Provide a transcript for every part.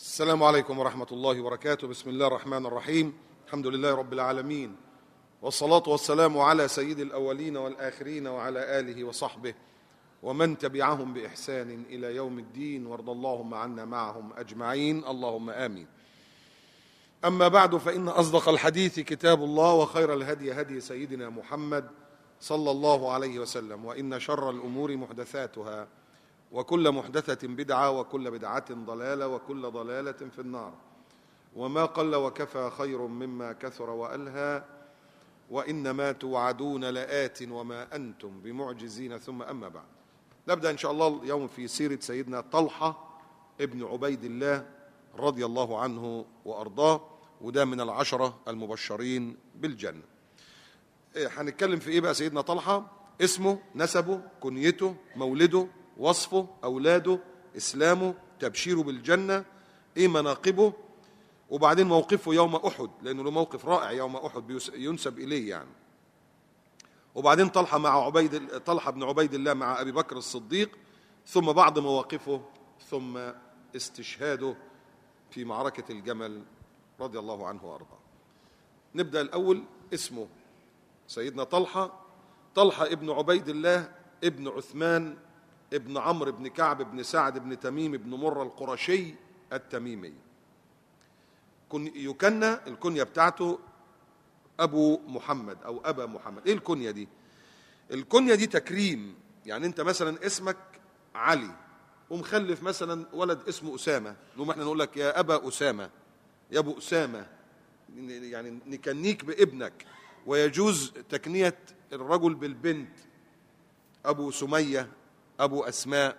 السلام عليكم ورحمة الله وبركاته بسم الله الرحمن الرحيم الحمد لله رب العالمين والصلاة والسلام على سيد الأولين والآخرين وعلى آله وصحبه ومن تبعهم بإحسان إلى يوم الدين وارض اللهم عنا معهم أجمعين اللهم آمين أما بعد فإن أصدق الحديث كتاب الله وخير الهدي هدي سيدنا محمد صلى الله عليه وسلم وإن شر الأمور محدثاتها وكل محدثة بدعة وكل بدعة ضلالة وكل ضلالة في النار وما قل وكفى خير مما كثر وألهى وإنما توعدون لآت وما أنتم بمعجزين ثم أما بعد نبدأ إن شاء الله اليوم في سيرة سيدنا طلحة ابن عبيد الله رضي الله عنه وأرضاه وده من العشرة المبشرين بالجنة إيه، هنتكلم في إيه بقى سيدنا طلحة اسمه نسبه كنيته مولده وصفه أولاده إسلامه تبشيره بالجنة إيه مناقبه وبعدين موقفه يوم أحد لأنه له موقف رائع يوم أحد بيس- ينسب إليه يعني وبعدين طلحة مع عبيد طلحة بن عبيد الله مع أبي بكر الصديق ثم بعض مواقفه ثم استشهاده في معركة الجمل رضي الله عنه وأرضاه نبدأ الأول اسمه سيدنا طلحة طلحة ابن عبيد الله ابن عثمان ابن عمرو بن كعب بن سعد بن تميم بن مرة القرشي التميمي كن يكنى الكنية بتاعته أبو محمد أو أبا محمد إيه الكنية دي الكنية دي تكريم يعني أنت مثلا اسمك علي ومخلف مثلا ولد اسمه أسامة نقوم احنا نقول لك يا أبا أسامة يا أبو أسامة يعني نكنيك بابنك ويجوز تكنية الرجل بالبنت أبو سمية أبو أسماء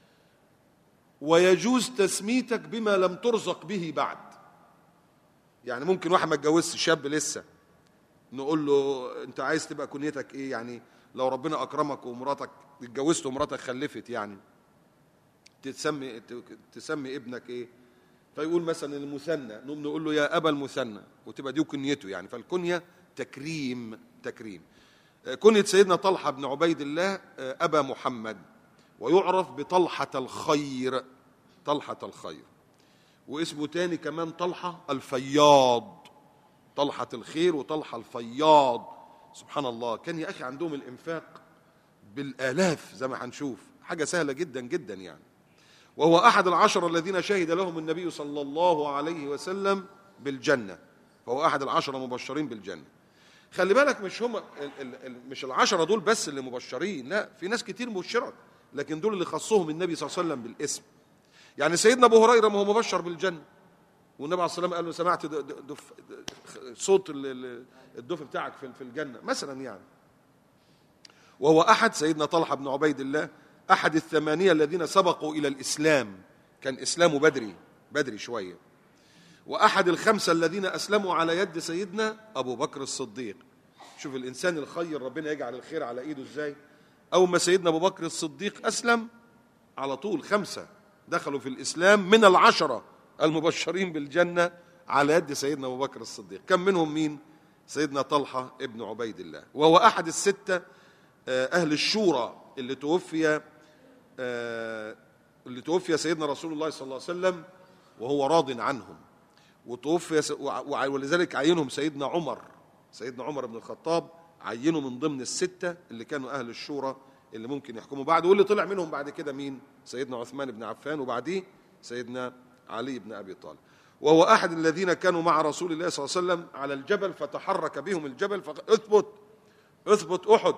ويجوز تسميتك بما لم ترزق به بعد يعني ممكن واحد ما اتجوزش شاب لسه نقول له انت عايز تبقى كنيتك ايه يعني لو ربنا اكرمك ومراتك اتجوزت ومراتك خلفت يعني تسمي تسمي ابنك ايه فيقول مثلا المثنى نقوم نقول له يا ابا المثنى وتبقى دي كنيته يعني فالكنيه تكريم تكريم آه، كنيه سيدنا طلحه بن عبيد الله آه، ابا محمد ويعرف بطلحه الخير طلحه الخير واسمه تاني كمان طلحه الفياض طلحه الخير وطلحه الفياض سبحان الله كان يا اخي عندهم الانفاق بالالاف زي ما هنشوف حاجه سهله جدا جدا يعني وهو احد العشر الذين شهد لهم النبي صلى الله عليه وسلم بالجنه فهو احد العشر المبشرين بالجنه خلي بالك مش هم ال- ال- ال- مش العشره دول بس اللي مبشرين لا في ناس كتير مبشره لكن دول اللي خصهم النبي صلى الله عليه وسلم بالاسم يعني سيدنا ابو هريره ما هو مبشر بالجنه والنبي عليه الصلاه والسلام قال له سمعت د- د- دف د- صوت ال- ال- الدف بتاعك في في الجنه مثلا يعني وهو احد سيدنا طلحه بن عبيد الله احد الثمانيه الذين سبقوا الى الاسلام كان اسلامه بدري بدري شويه واحد الخمسه الذين اسلموا على يد سيدنا ابو بكر الصديق شوف الانسان الخير ربنا يجعل الخير على ايده ازاي اول ما سيدنا ابو بكر الصديق اسلم على طول خمسه دخلوا في الاسلام من العشره المبشرين بالجنه على يد سيدنا ابو بكر الصديق كم منهم مين سيدنا طلحه ابن عبيد الله وهو احد السته آه، اهل الشورى اللي توفي آه، اللي توفي سيدنا رسول الله صلى الله عليه وسلم وهو راض عنهم وتوفي س- وع- وع- ولذلك عينهم سيدنا عمر سيدنا عمر بن الخطاب عينوا من ضمن الستة اللي كانوا أهل الشورى اللي ممكن يحكموا بعد واللي طلع منهم بعد كده مين سيدنا عثمان بن عفان وبعديه سيدنا علي بن أبي طالب وهو أحد الذين كانوا مع رسول الله صلى الله عليه وسلم على الجبل فتحرك بهم الجبل فقال اثبت اثبت أحد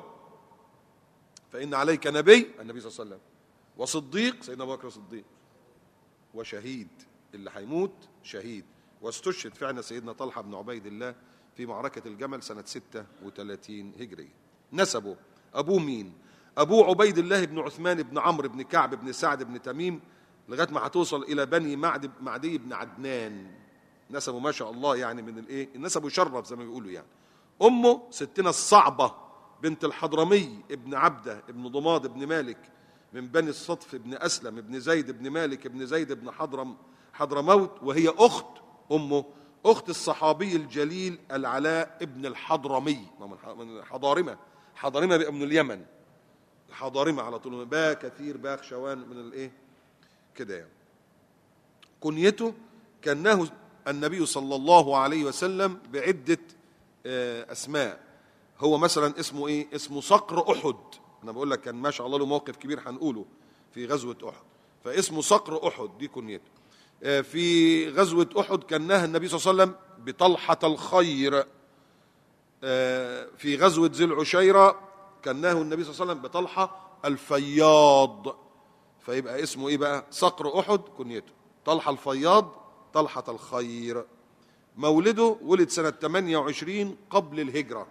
فإن عليك نبي النبي صلى الله عليه وسلم وصديق سيدنا أبو بكر الصديق وشهيد اللي هيموت شهيد واستشهد فعلا سيدنا طلحة بن عبيد الله في معركة الجمل سنة 36 هجرية نسبه أبوه مين أبوه عبيد الله بن عثمان بن عمرو بن كعب بن سعد بن تميم لغاية ما هتوصل إلى بني معد معدي بن عدنان نسبه ما شاء الله يعني من الايه نسبه يشرف زي ما بيقولوا يعني امه ستنا الصعبه بنت الحضرمي ابن عبده ابن ضماد ابن مالك من بني الصدف ابن اسلم ابن زيد ابن مالك ابن زيد ابن حضرم حضرموت وهي اخت امه اخت الصحابي الجليل العلاء ابن الحضرمي ما من ح- من حضارمه حضارمه بقى من اليمن حضارمه على طول باء كثير باء شوان من الايه كده يعني كنيته كناه النبي صلى الله عليه وسلم بعدة آه، أسماء هو مثلا اسمه إيه اسمه صقر أحد أنا بقول لك كان ما شاء الله له موقف كبير هنقوله في غزوة أحد فاسمه صقر أحد دي كنيته آه، في غزوة أحد كناه النبي صلى الله عليه وسلم بطلحة الخير آه، في غزوة ذي العشيرة كناه النبي صلى الله عليه وسلم بطلحة الفياض فيبقى اسمه ايه بقى صقر احد كنيته طلحه الفياض طلحه الخير مولده ولد سنه 28 قبل الهجره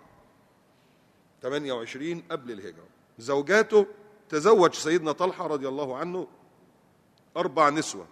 28 قبل الهجره زوجاته تزوج سيدنا طلحه رضي الله عنه اربع نسوه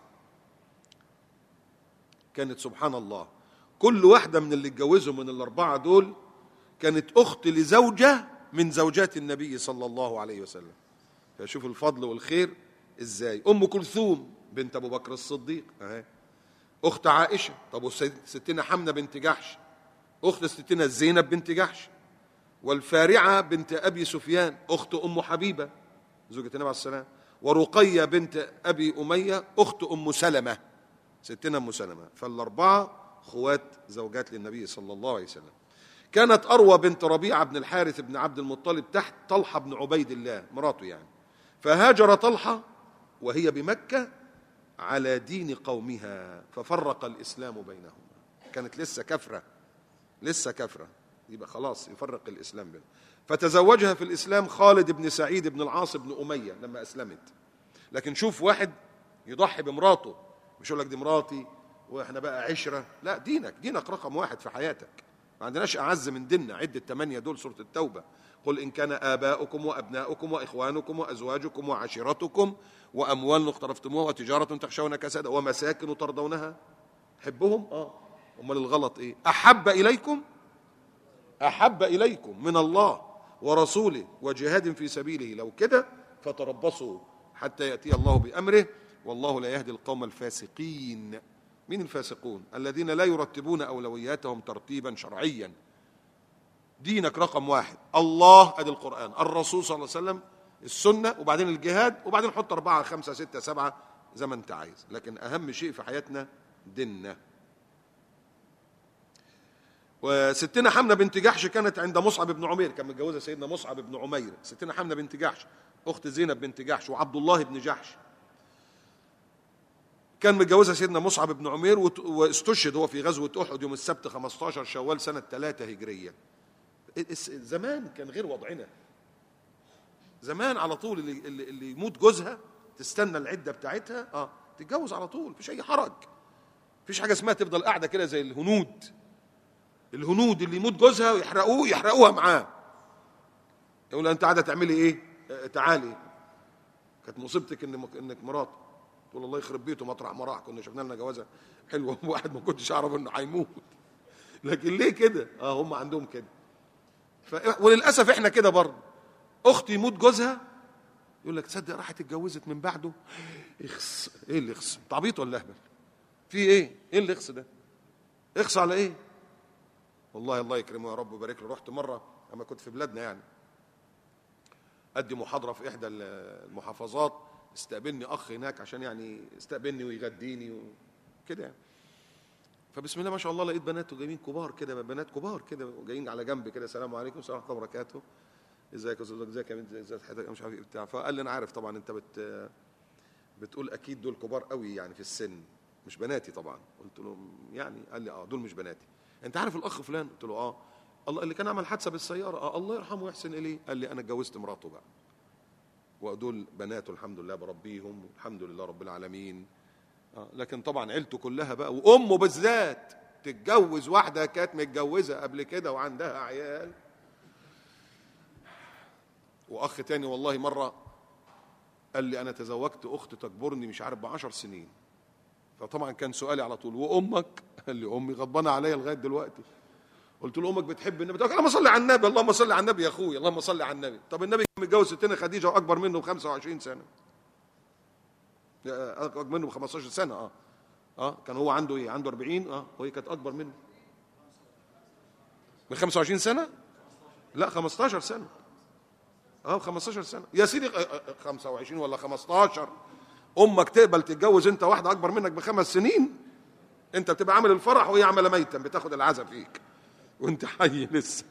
كانت سبحان الله كل واحده من اللي اتجوزوا من الاربعه دول كانت اخت لزوجه من زوجات النبي صلى الله عليه وسلم فشوف الفضل والخير ازاي ام كلثوم بنت ابو بكر الصديق اهي اخت عائشه طب والسيد- ستنا حمنه بنت جحش اخت ستنا زينب بنت جحش والفارعه بنت ابي سفيان اخت ام حبيبه زوجة النبي عليه السلام ورقيه بنت ابي اميه اخت ام سلمه ستنا ام سلمه فالاربعه خوات زوجات للنبي صلى الله عليه وسلم كانت اروى بنت ربيعه بن الحارث بن عبد المطلب تحت طلحه بن عبيد الله مراته يعني فهاجر طلحه وهي بمكه على دين قومها ففرق الاسلام بينهما كانت لسه كفره لسه كفره يبقى خلاص يفرق الاسلام بينهم فتزوجها في الاسلام خالد بن سعيد بن العاص بن اميه لما اسلمت لكن شوف واحد يضحي بمراته مش يقول لك دي مراتي واحنا بقى عشره لا دينك دينك رقم واحد في حياتك ما عندناش اعز من ديننا عده ثمانيه دول سوره التوبه قل ان كان اباؤكم وابناؤكم واخوانكم وازواجكم وعشيرتكم واموال اقترفتموها وتجاره تخشون كسادها ومساكن ترضونها حبهم اه امال الغلط ايه احب اليكم احب اليكم من الله ورسوله وجهاد في سبيله لو كده فتربصوا حتى ياتي الله بامره والله لا يهدي القوم الفاسقين مين الفاسقون الذين لا يرتبون اولوياتهم ترتيبا شرعيا دينك رقم واحد الله ادي القران الرسول صلى الله عليه وسلم السنه وبعدين الجهاد وبعدين حط اربعه خمسه سته سبعه زي ما انت عايز لكن اهم شيء في حياتنا ديننا وستنا حمنه بنت جحش كانت عند مصعب بن عمير كان متجوزه سيدنا مصعب بن عمير ستنا حمنه بنت جحش اخت زينب بنت جحش وعبد الله بن جحش كان متجوزها سيدنا مصعب بن عمير وت- واستشهد هو في غزوه احد يوم السبت 15 شوال سنه 3 هجريه الس- زمان كان غير وضعنا زمان على طول اللي, اللي, اللي يموت جوزها تستنى العده بتاعتها اه تتجوز على طول مفيش اي حرج مفيش حاجه اسمها تفضل قاعده كده زي الهنود الهنود اللي يموت جوزها ويحرقوه يحرقوها معاه يقول لها انت قاعده تعملي ايه آه، تعالي كانت مصيبتك ان انك مرات تقول الله يخرب بيته مطرح ما راح كنا شفنا لنا جوازه حلوه واحد ما كنتش اعرف انه هيموت لكن ليه كده اه هم عندهم كده ف... وللاسف احنا كده برضه اختي يموت جوزها يقول لك تصدق راحت اتجوزت من بعده اخس ايه اللي اخس انت عبيط ولا اهبل في ايه ايه اللي اخس ده اخس على ايه والله الله يكرمه يا رب ويبارك له رحت مره اما كنت في بلادنا يعني ادي محاضره في احدى المحافظات استقبلني اخ هناك عشان يعني يستقبلني ويغديني وكده يعني فبسم الله ما شاء الله لقيت بنات جايين كبار كده بنات كبار كده وجايين على جنب كده السلام عليكم ورحمه الله وبركاته ازيك يا استاذ ازيك يا بنت ازيك حضرتك مش عارف ايه بتاع فقال لي انا عارف طبعا انت بت بتقول اكيد دول كبار قوي يعني في السن مش بناتي طبعا قلت له يعني قال لي اه دول مش بناتي انت عارف الاخ فلان قلت له اه الله اللي كان عمل حادثه بالسياره اه الله يرحمه ويحسن اليه قال لي انا اتجوزت مراته بقى ودول بناته الحمد لله بربيهم الحمد لله رب العالمين آه لكن طبعا عيلته كلها بقى وامه بالذات تتجوز واحده كانت متجوزه قبل كده وعندها عيال واخ تاني والله مره قال لي انا تزوجت اخت تكبرني مش عارف بعشر سنين فطبعا كان سؤالي على طول وامك قال لي امي غضبانه عليا لغايه دلوقتي قلت له امك بتحب النبي قال اللهم صل على النبي اللهم صل على النبي يا اخويا اللهم صل على النبي طب النبي كان متجوز ستنا خديجه واكبر منه ب 25 سنه اكبر منه ب 15 سنه اه اه كان هو عنده ايه عنده 40 اه وهي كانت اكبر منه من 25 سنه لا 15 سنه اه 15 سنه يا سيدي 25 ولا 15 امك تقبل تتجوز انت واحده اكبر منك بخمس سنين انت بتبقى عامل الفرح وهي عامله ميتا بتاخد العزا فيك وانت حي لسه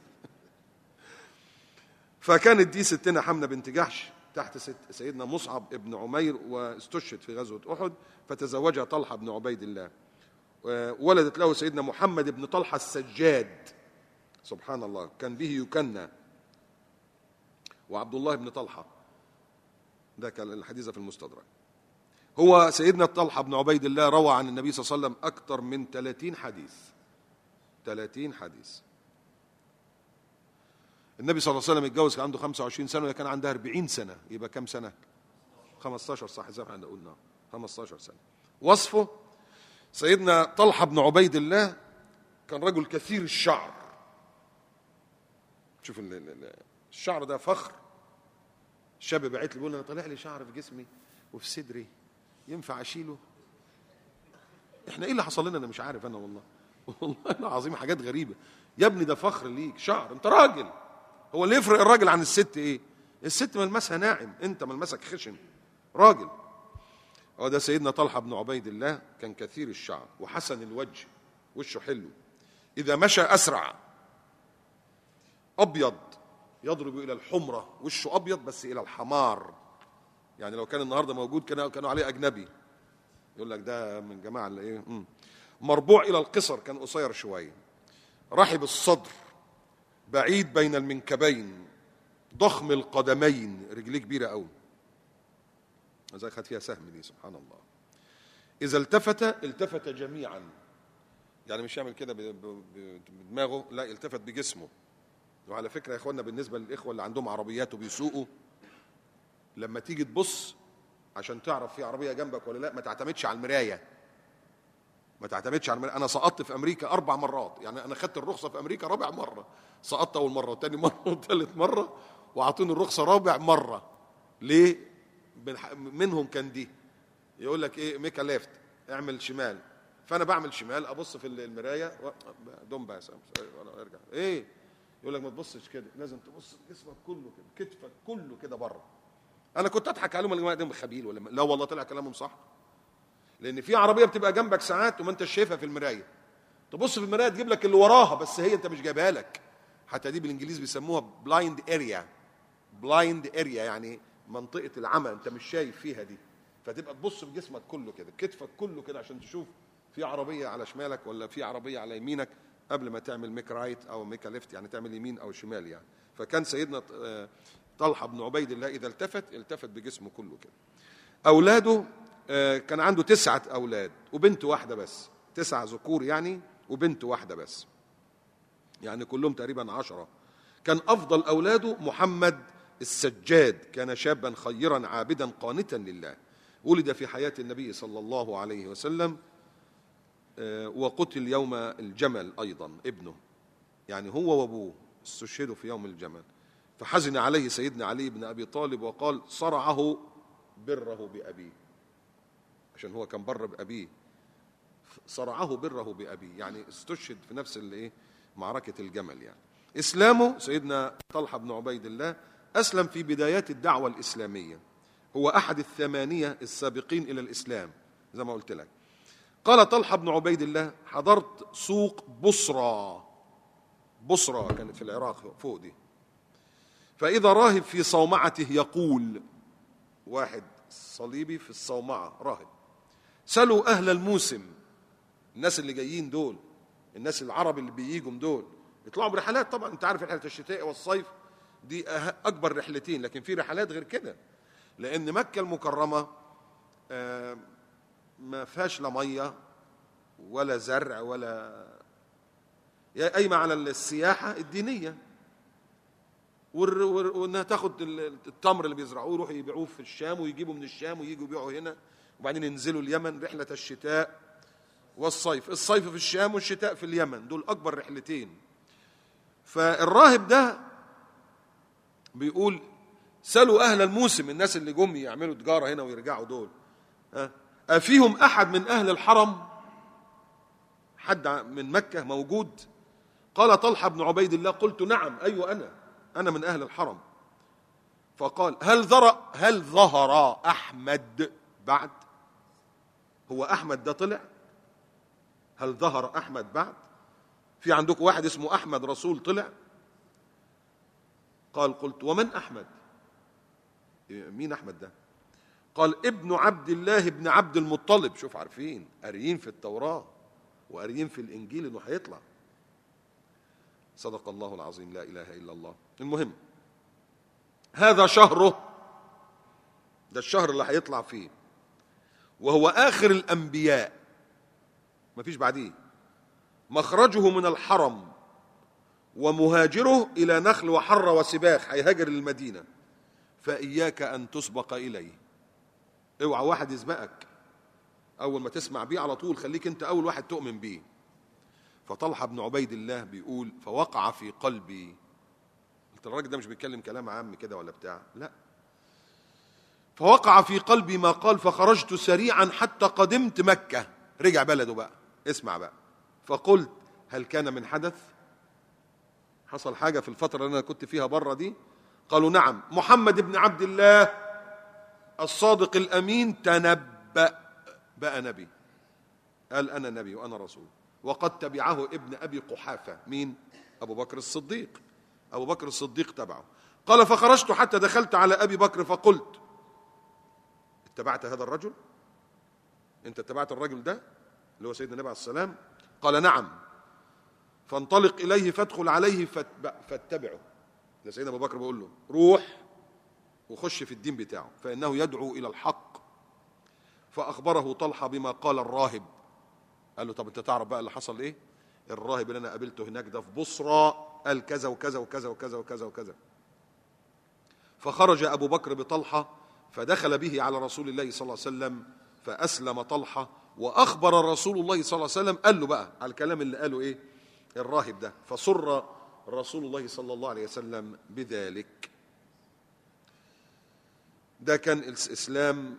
فكانت دي ستنا حمنه بنت جحش تحت ست سيدنا مصعب ابن عمير واستشهد في غزوه احد فتزوجها طلحه بن عبيد الله ولدت له سيدنا محمد بن طلحه السجاد سبحان الله كان به يكنى وعبد الله بن طلحه ده كان الحديث في المستدرك هو سيدنا طلحه بن عبيد الله روى عن النبي صلى الله عليه وسلم اكثر من 30 حديث 30 حديث النبي صلى الله عليه وسلم اتجوز كان عنده 25 سنه وهي كان عندها 40 سنه يبقى كم سنه 15 صح زي ما احنا قلنا 15 سنه وصفه سيدنا طلحه بن عبيد الله كان رجل كثير الشعر شوف ال- ال- ال- الشعر ده فخر الشاب بعت لي بيقول انا طالع لي شعر في جسمي وفي صدري ينفع اشيله احنا ايه اللي حصل لنا انا مش عارف انا والله والله العظيم حاجات غريبه يا ابني ده فخر ليك شعر انت راجل هو اللي يفرق الراجل عن الست ايه الست ملمسها ناعم انت ملمسك خشن راجل هو ده سيدنا طلحه بن عبيد الله كان كثير الشعر وحسن الوجه وشه حلو اذا مشى اسرع ابيض يضرب الى الحمره وشه ابيض بس الى الحمار يعني لو كان النهارده موجود كانوا كانوا عليه اجنبي يقول لك ده من جماعه اللي ايه مم. مربوع الى القصر كان قصير شويه رحب الصدر بعيد بين المنكبين ضخم القدمين رجليه كبيره قوي زي خد فيها سهم دي سبحان الله اذا التفت التفت جميعا يعني مش يعمل كده ب- ب- ب- بدماغه لا التفت بجسمه وعلى فكره يا اخوانا بالنسبه للاخوه اللي عندهم عربيات وبيسوقوا لما تيجي تبص عشان تعرف في عربيه جنبك ولا لا ما تعتمدش على المرايه ما تعتمدش على المرايه انا سقطت في امريكا اربع مرات يعني انا خدت الرخصه في امريكا رابع مره سقطت اول مره وتاني مره وتالت مره واعطوني الرخصه رابع مره ليه بالح- منهم كان دي يقول لك ايه ميكا ليفت اعمل شمال فانا بعمل شمال ابص في المرايه و- دم بقى يا سام ولا ارجع ايه يقول لك ما تبصش كده لازم تبص جسمك كله كده كتفك كله كده بره انا كنت اضحك عليهم يا جماعه ده خبيل ولا لا والله طلع كلامهم صح لان في عربيه بتبقى جنبك ساعات وما انت شايفها في المرايه تبص في المرايه تجيب لك اللي وراها بس هي انت مش جايبها لك حتى دي بالانجليزي بيسموها بلايند اريا بلايند اريا يعني منطقه العمى انت مش شايف فيها دي فتبقى تبص في جسمك كله كده كتفك كله كده عشان تشوف في عربيه على شمالك ولا في عربيه على يمينك قبل ما تعمل ميك رايت او ميكا ليفت يعني تعمل يمين او شمال يعني فكان سيدنا آه، طلحه بن عبيد الله اذا التفت التفت بجسمه كله كده اولاده آه، كان عنده تسعه اولاد وبنت واحده بس تسع ذكور يعني وبنت واحده بس يعني كلهم تقريبا عشرة كان أفضل أولاده محمد السجاد كان شابا خيرا عابدا قانتا لله ولد في حياة النبي صلى الله عليه وسلم آه، وقتل يوم الجمل أيضا ابنه يعني هو وأبوه استشهدوا في يوم الجمل فحزن عليه سيدنا علي بن أبي طالب وقال صرعه بره بأبيه عشان هو كان بر بأبيه صرعه بره بأبيه يعني استشهد في نفس الايه معركة الجمل يعني إسلامه سيدنا طلحة بن عبيد الله أسلم في بدايات الدعوة الإسلامية هو أحد الثمانية السابقين إلى الإسلام زي ما قلت لك قال طلحة بن عبيد الله حضرت سوق بصرى بصرى كانت في العراق فوق دي فإذا راهب في صومعته يقول واحد صليبي في الصومعة راهب سلوا أهل الموسم الناس اللي جايين دول الناس العرب اللي بييجوا دول يطلعوا برحلات طبعا انت عارف رحله الشتاء والصيف دي أه- اكبر رحلتين لكن في رحلات غير كده لان مكه المكرمه آه، ما فيهاش لا ميه ولا زرع ولا هي قايمه على السياحه الدينيه والر- والر- وانها تاخد ال- التمر اللي بيزرعوه يروحوا يبيعوه في الشام ويجيبوا من الشام ويجوا يبيعوا هنا وبعدين ينزلوا اليمن رحله الشتاء والصيف الصيف في الشام والشتاء في اليمن دول أكبر رحلتين فالراهب ده بيقول سلوا أهل الموسم الناس اللي جم يعملوا تجارة هنا ويرجعوا دول ها أفيهم أحد من أهل الحرم حد من مكة موجود قال طلحة بن عبيد الله قلت نعم أيوة أنا أنا من أهل الحرم فقال هل ذرأ هل ظهر أحمد بعد هو أحمد ده طلع هل ظهر احمد بعد في عندكم واحد اسمه احمد رسول طلع قال قلت ومن احمد مين احمد ده قال ابن عبد الله ابن عبد المطلب شوف عارفين قاريين في التوراه وقاريين في الانجيل انه هيطلع صدق الله العظيم لا اله الا الله المهم هذا شهره ده الشهر اللي هيطلع فيه وهو اخر الانبياء مفيش بعديه مخرجه من الحرم ومهاجره الى نخل وحر وسباخ هيهاجر للمدينه فاياك ان تسبق اليه اوعى واحد يسبقك اول ما تسمع بيه على طول خليك انت اول واحد تؤمن بيه فطلحه بن عبيد الله بيقول فوقع في قلبي قلت الراجل ده مش بيتكلم كلام عام كده ولا بتاع لا فوقع في قلبي ما قال فخرجت سريعا حتى قدمت مكه رجع بلده بقى اسمع بقى فقلت هل كان من حدث حصل حاجه في الفتره اللي انا كنت فيها بره دي قالوا نعم محمد بن عبد الله الصادق الامين تنبأ بقى نبي قال انا نبي وانا رسول وقد تبعه ابن ابي قحافه مين ابو بكر الصديق ابو بكر الصديق تبعه قال فخرجت حتى دخلت على ابي بكر فقلت اتبعت هذا الرجل انت اتبعت الرجل ده اللي هو سيدنا النبي عليه السلام قال نعم فانطلق اليه فادخل عليه فاتبعه ده سيدنا ابو بكر بيقول له روح وخش في الدين بتاعه فانه يدعو الى الحق فاخبره طلحه بما قال الراهب قال له طب انت تعرف بقى اللي حصل ايه الراهب اللي انا قابلته هناك ده في بصرى قال كذا وكذا وكذا وكذا وكذا وكذا فخرج ابو بكر بطلحه فدخل به على رسول الله صلى الله عليه وسلم فاسلم طلحه واخبر رسول الله صلى الله عليه وسلم قال له بقى على الكلام اللي قاله ايه الراهب ده فسر رسول الله صلى الله عليه وسلم بذلك ده كان اسلام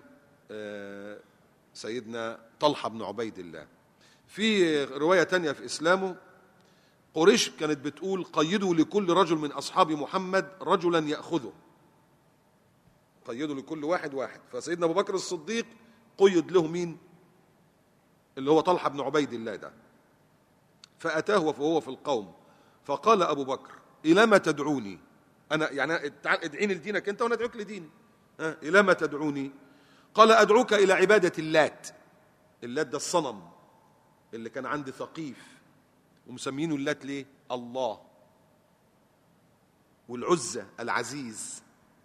سيدنا طلحه بن عبيد الله في روايه تانية في اسلامه قريش كانت بتقول قيدوا لكل رجل من اصحاب محمد رجلا ياخذه قيدوا لكل واحد واحد فسيدنا ابو بكر الصديق قيد له مين اللي هو طلحه بن عبيد الله ده فاتاه وهو في القوم فقال ابو بكر الى ما تدعوني انا يعني تعال ادعيني لدينك انت وانا ادعوك لديني ها الى ما تدعوني قال ادعوك الى عباده اللات اللات ده الصنم اللي كان عند ثقيف ومسمينه اللات ليه الله والعزة العزيز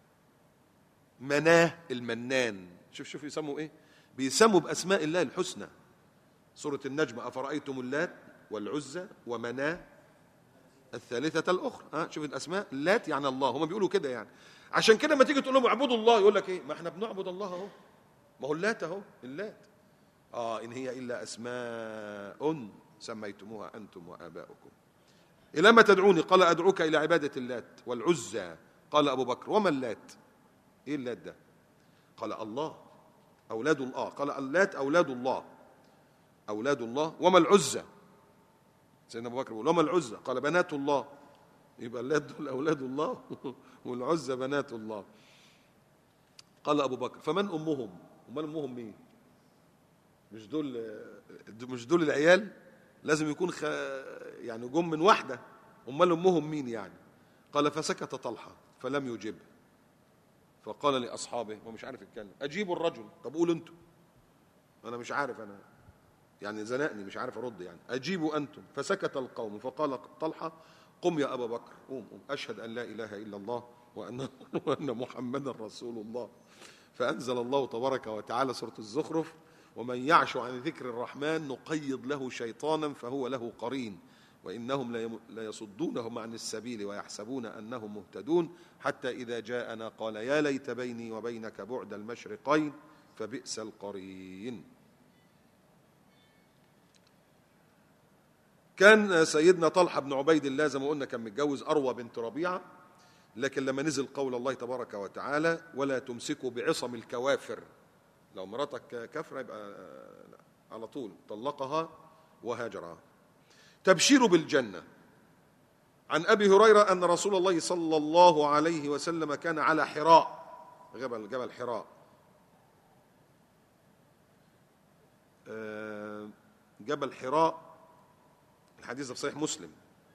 مناه المنان شوف شوف يسموا ايه بيسموا باسماء الله الحسنى سورة النجم أفرأيتم اللات والعزة ومناه الثالثة الأخرى ها شوف الأسماء اللات يعني الله هم بيقولوا كده يعني عشان كده ما تيجي تقول لهم اعبدوا الله يقول لك ايه ما احنا بنعبد الله اهو ما هو اللات اهو اللات اه ان هي الا اسماء سميتموها انتم واباؤكم الى ما تدعوني قال ادعوك الى عباده اللات والعزى قال ابو بكر وما اللات ايه اللات ده قال الله اولاد الله قال اللات اولاد الله اولاد الله وما العزى سيدنا ابو بكر بيقول وما العزى قال بنات الله يبقى اللات دول اولاد الله والعزى بنات الله قال ابو بكر فمن امهم امال امهم مين مش دول مش دول العيال لازم يكون خ... يعني جم من واحده امال امهم مين يعني قال فسكت طلحه فلم يجب فقال لاصحابه ومش عارف يتكلم اجيبوا الرجل طب قولوا انتم انا مش عارف انا يعني زنقني مش عارف ارد يعني اجيبوا انتم فسكت القوم فقال طلحه قم يا ابا بكر قوم قوم اشهد ان لا اله الا الله وان وان محمدا رسول الله فانزل الله تبارك وتعالى سوره الزخرف ومن يعش عن ذكر الرحمن نقيض له شيطانا فهو له قرين وانهم ليصدونهم عن السبيل ويحسبون انهم مهتدون حتى اذا جاءنا قال يا ليت بيني وبينك بعد المشرقين فبئس القرين كان سيدنا طلحه بن عبيد الله زي ما قلنا كان متجوز اروى بنت ربيعه لكن لما نزل قول الله تبارك وتعالى ولا تمسكوا بعصم الكوافر لو مراتك كافره يبقى على طول طلقها وهاجرها تبشير بالجنه عن ابي هريره ان رسول الله صلى الله عليه وسلم كان على حراء جبل جبل حراء جبل حراء الحديث في صحيح مسلم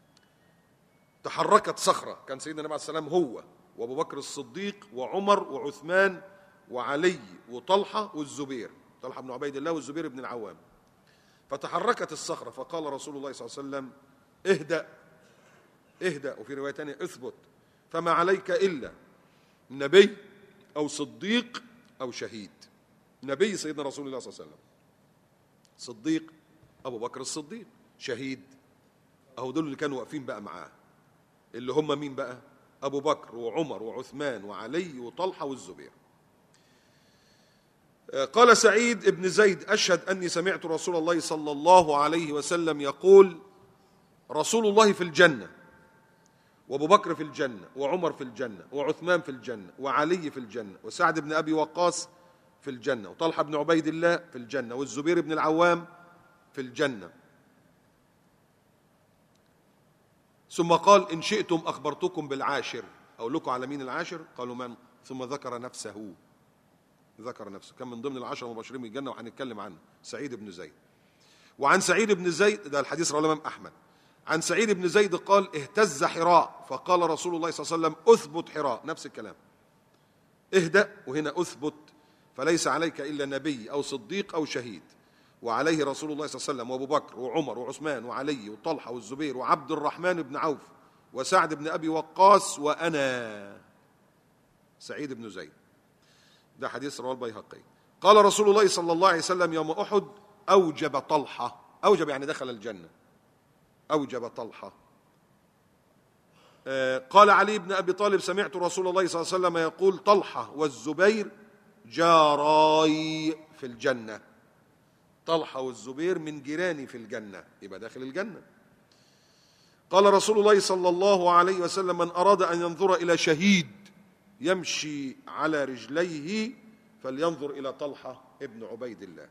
تحركت صخرة كان سيدنا النبي عليه السلام هو وأبو بكر الصديق وعمر وعثمان وعلي وطلحة والزبير طلحة بن عبيد الله والزبير بن العوام فتحركت الصخرة فقال رسول الله صلى الله عليه وسلم اهدأ اهدأ وفي رواية تانية اثبت فما عليك إلا نبي أو صديق أو شهيد نبي سيدنا رسول الله صلى الله عليه وسلم صديق أبو بكر الصديق شهيد أهو دول اللي كانوا واقفين بقى معاه اللي هم مين بقى أبو بكر وعمر وعثمان وعلي وطلحة والزبير قال سعيد بن زيد أشهد أني سمعت رسول الله صلى الله عليه وسلم يقول رسول الله في الجنة وابو بكر في الجنة وعمر في الجنة وعثمان في الجنة وعلي في الجنة وسعد بن أبي وقاص في الجنة وطلحة بن عبيد الله في الجنة والزبير بن العوام في الجنة ثم قال إن شئتم أخبرتكم بالعاشر أقول لكم على مين العاشر قالوا من ثم ذكر نفسه ذكر نفسه كان من ضمن العشرة المبشرين بالجنة وهنتكلم عنه سعيد بن زيد وعن سعيد بن زيد ده الحديث رواه الإمام أحمد عن سعيد بن زيد قال اهتز حراء فقال رسول الله صلى الله عليه وسلم اثبت حراء نفس الكلام اهدأ وهنا اثبت فليس عليك إلا نبي أو صديق أو شهيد وعليه رسول الله صلى الله عليه وسلم وابو بكر وعمر وعثمان وعلي وطلحة والزبير وعبد الرحمن بن عوف وسعد بن أبي وقاص وأنا سعيد بن زيد ده حديث رواه البيهقي قال رسول الله صلى الله عليه وسلم يوم أحد أوجب طلحة أوجب يعني دخل الجنة أوجب طلحة قال علي بن أبي طالب سمعت رسول الله صلى الله عليه وسلم يقول طلحة والزبير جاراي في الجنة طلحة والزبير من جيراني في الجنة يبقى داخل الجنة قال رسول الله صلى الله عليه وسلم من أراد أن ينظر إلى شهيد يمشي على رجليه فلينظر إلى طلحة ابن عبيد الله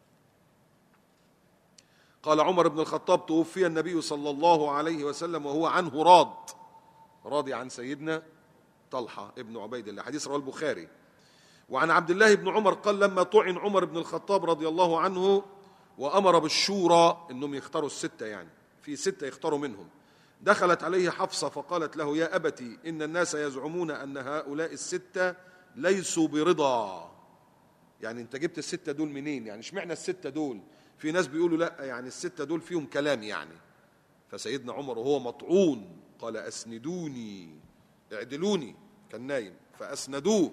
قال عمر بن الخطاب توفي النبي صلى الله عليه وسلم وهو عنه راض راضي عن سيدنا طلحة ابن عبيد الله حديث رواه البخاري وعن عبد الله بن عمر قال لما طعن عمر بن الخطاب رضي الله عنه وأمر بالشورى أنهم يختاروا الستة يعني في ستة يختاروا منهم دخلت عليه حفصة فقالت له يا أبتي إن الناس يزعمون أن هؤلاء الستة ليسوا برضا يعني أنت جبت الستة دول منين يعني اشمعنى الستة دول في ناس بيقولوا لا يعني الستة دول فيهم كلام يعني فسيدنا عمر وهو مطعون قال أسندوني اعدلوني كان نايم فأسندوه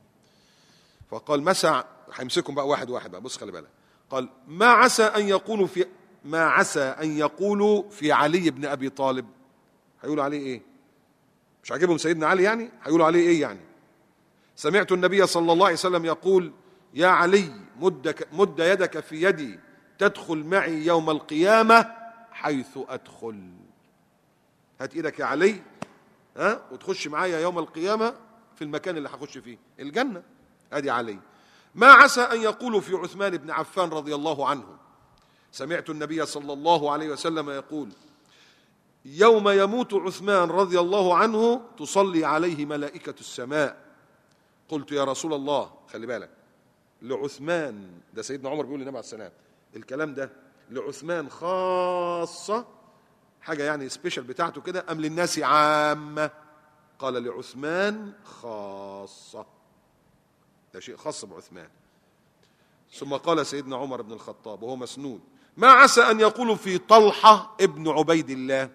فقال مسع هيمسكهم بقى واحد واحد بقى بص خلي بالك قال ما عسى أن يقولوا في ما عسى أن يقولوا في علي بن أبي طالب هيقولوا عليه إيه مش عاجبهم سيدنا علي يعني هيقولوا عليه إيه يعني سمعت النبي صلى الله عليه وسلم يقول يا علي مد, مد يدك في يدي تدخل معي يوم القيامة حيث أدخل هات إيدك يا علي ها وتخش معايا يوم القيامة في المكان اللي هخش فيه الجنة أدي علي ما عسى أن يقولوا في عثمان بن عفان رضي الله عنه سمعت النبي صلى الله عليه وسلم يقول يوم يموت عثمان رضي الله عنه تصلي عليه ملائكة السماء قلت يا رسول الله خلي بالك لعثمان ده سيدنا عمر بيقول للنبي عليه السلام الكلام ده لعثمان خاصة حاجة يعني سبيشال بتاعته كده أم للناس عامة قال لعثمان خاصة ده شيء خاص بعثمان ثم قال سيدنا عمر بن الخطاب وهو مسنود ما عسى أن يقول في طلحة ابن عبيد الله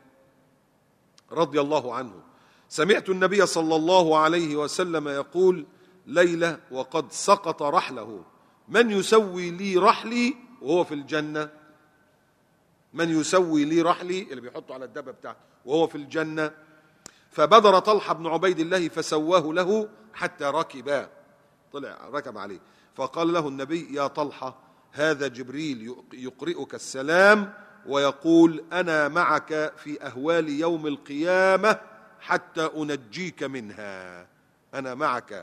رضي الله عنه سمعت النبي صلى الله عليه وسلم يقول ليلة وقد سقط رحله من يسوي لي رحلي وهو في الجنة من يسوي لي رحلي اللي بيحطه على الدبة بتاعته وهو في الجنة فبدر طلحة بن عبيد الله فسواه له حتى ركبا طلع ركب عليه فقال له النبي يا طلحة هذا جبريل يقرئك السلام ويقول أنا معك في أهوال يوم القيامة حتى أنجيك منها أنا معك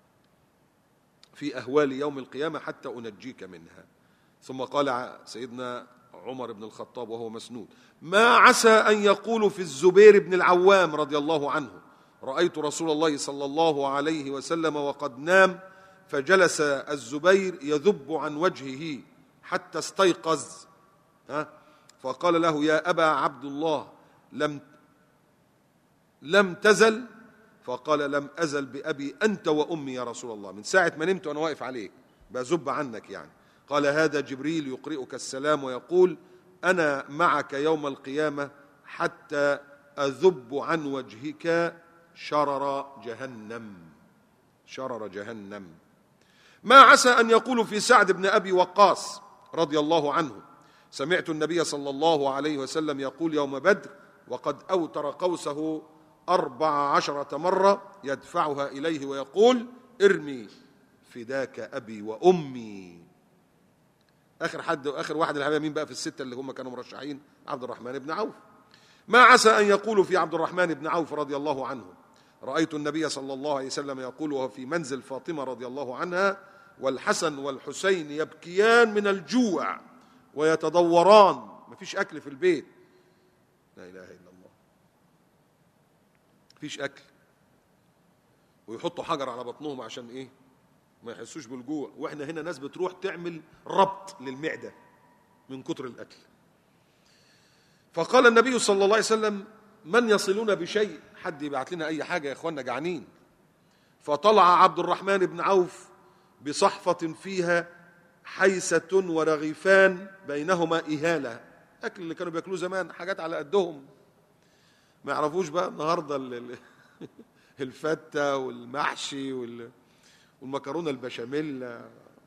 في أهوال يوم القيامة حتى أنجيك منها ثم قال سيدنا عمر بن الخطاب وهو مسنود ما عسى أن يقول في الزبير بن العوام رضي الله عنه رأيت رسول الله صلى الله عليه وسلم وقد نام فجلس الزبير يذب عن وجهه حتى استيقظ ها فقال له يا أبا عبد الله لم لم تزل فقال لم أزل بأبي أنت وأمي يا رسول الله من ساعة ما نمت وأنا واقف عليك بزب عنك يعني قال هذا جبريل يقرئك السلام ويقول أنا معك يوم القيامة حتى أذب عن وجهك شرر جهنم شرر جهنم ما عسى أن يقول في سعد بن أبي وقاص رضي الله عنه سمعت النبي صلى الله عليه وسلم يقول يوم بدر وقد أوتر قوسه أربع عشرة مرة يدفعها إليه ويقول ارمي فداك أبي وأمي آخر حد آخر واحد الحبايب مين بقى في الستة اللي هم كانوا مرشحين عبد الرحمن بن عوف ما عسى أن يقول في عبد الرحمن بن عوف رضي الله عنه رأيت النبي صلى الله عليه وسلم يقول وهو في منزل فاطمة رضي الله عنها والحسن والحسين يبكيان من الجوع ويتضوران ما فيش أكل في البيت لا إله إلا الله فيش أكل ويحطوا حجر على بطنهم عشان إيه ما يحسوش بالجوع واحنا هنا ناس بتروح تعمل ربط للمعدة من كتر الأكل فقال النبي صلى الله عليه وسلم من يصلون بشيء حد يبعت لنا أي حاجة يا إخواننا جعانين فطلع عبد الرحمن بن عوف بصحفة فيها حيسة ورغيفان بينهما إهالة أكل اللي كانوا بياكلوه زمان حاجات على قدهم ما يعرفوش بقى النهارده ال- ال- الفتة والمحشي وال- والمكرونة البشاميل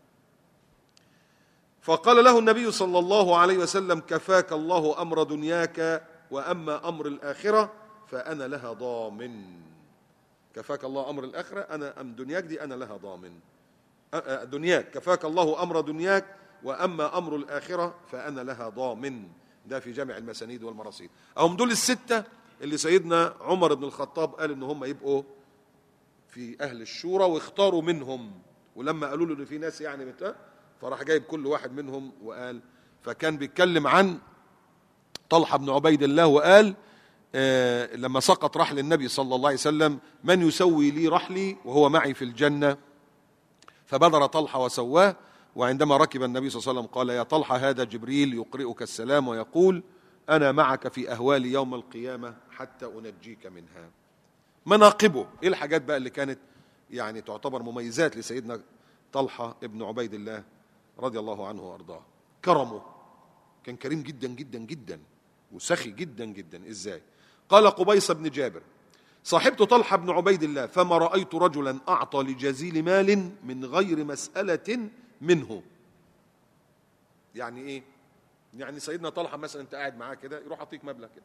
فقال له النبي صلى الله عليه وسلم كفاك الله أمر دنياك وأما أمر الآخرة فأنا لها ضامن كفاك الله أمر الآخرة أنا أم دنياك دي أنا لها ضامن أ- أ- دنياك كفاك الله أمر دنياك وأما أمر الآخرة فأنا لها ضامن ده في جامع المسانيد والمراصيد أهم دول الستة اللي سيدنا عمر بن الخطاب قال إن هم يبقوا في أهل الشورى واختاروا منهم ولما قالوا له إن في ناس يعني مت... فراح جايب كل واحد منهم وقال فكان بيتكلم عن طلحة بن عبيد الله وقال آه لما سقط رحل النبي صلى الله عليه وسلم من يسوي لي رحلي وهو معي في الجنة فبدر طلحة وسواه وعندما ركب النبي صلى الله عليه وسلم قال يا طلحة هذا جبريل يقرئك السلام ويقول أنا معك في أهوال يوم القيامة حتى أنجيك منها مناقبه إيه الحاجات بقى اللي كانت يعني تعتبر مميزات لسيدنا طلحة ابن عبيد الله رضي الله عنه وأرضاه كرمه كان كريم جدا جدا جدا وسخي جدا جدا إزاي قال قبيص بن جابر صاحبت طلحة بن عبيد الله فما رأيت رجلا أعطى لجزيل مال من غير مسألة منه يعني إيه يعني سيدنا طلحة مثلا أنت قاعد معاه كده يروح يعطيك مبلغ كده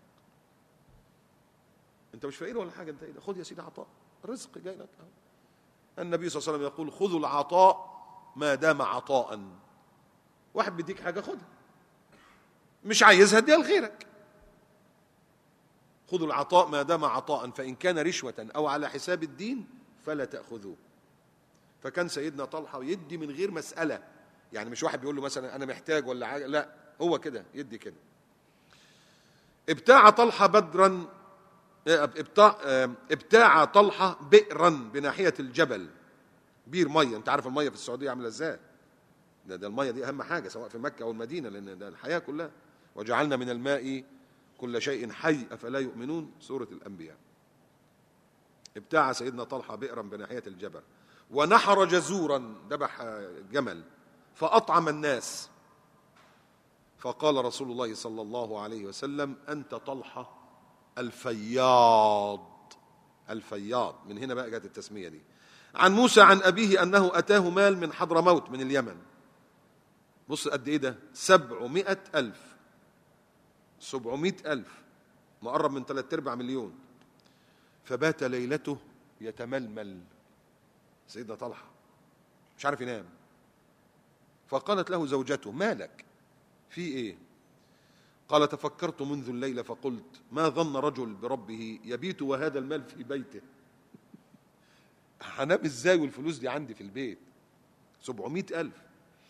أنت مش فقير ولا حاجة أنت إيه ده؟ خد يا سيدي عطاء رزق جاي لك أهو. النبي صلى الله عليه وسلم يقول خذوا العطاء ما دام عطاء واحد بيديك حاجة خدها مش عايزها اديها لغيرك خذوا العطاء ما دام عطاء فإن كان رشوة أو على حساب الدين فلا تأخذوه فكان سيدنا طلحة يدي من غير مسألة يعني مش واحد بيقول له مثلا أنا محتاج ولا حاجة لا هو كده يدي كده ابتاع طلحة بدرا ابتاع, ابتاع طلحة بئرا بناحية الجبل بير مية انت عارف المية في السعودية عاملة ازاي ده, ده المية دي أهم حاجة سواء في مكة أو المدينة لأن ده الحياة كلها وجعلنا من الماء كل شيء حي أفلا يؤمنون سورة الأنبياء ابتاع سيدنا طلحة بئرا بناحية الجبل ونحر جزورا ذبح جمل فأطعم الناس فقال رسول الله صلى الله عليه وسلم أنت طلحة الفياض الفياض من هنا بقى جت التسمية دي عن موسى عن أبيه أنه أتاه مال من حضرموت من اليمن بص قد إيه ده سبعمائة ألف سبعمائة ألف مقرب من ثلاثة أرباع مليون فبات ليلته يتململ سيدنا طلحة مش عارف ينام فقالت له زوجته مالك في ايه قال تفكرت منذ الليلة فقلت ما ظن رجل بربه يبيت وهذا المال في بيته هنام ازاي والفلوس دي عندي في البيت سبعمائة ألف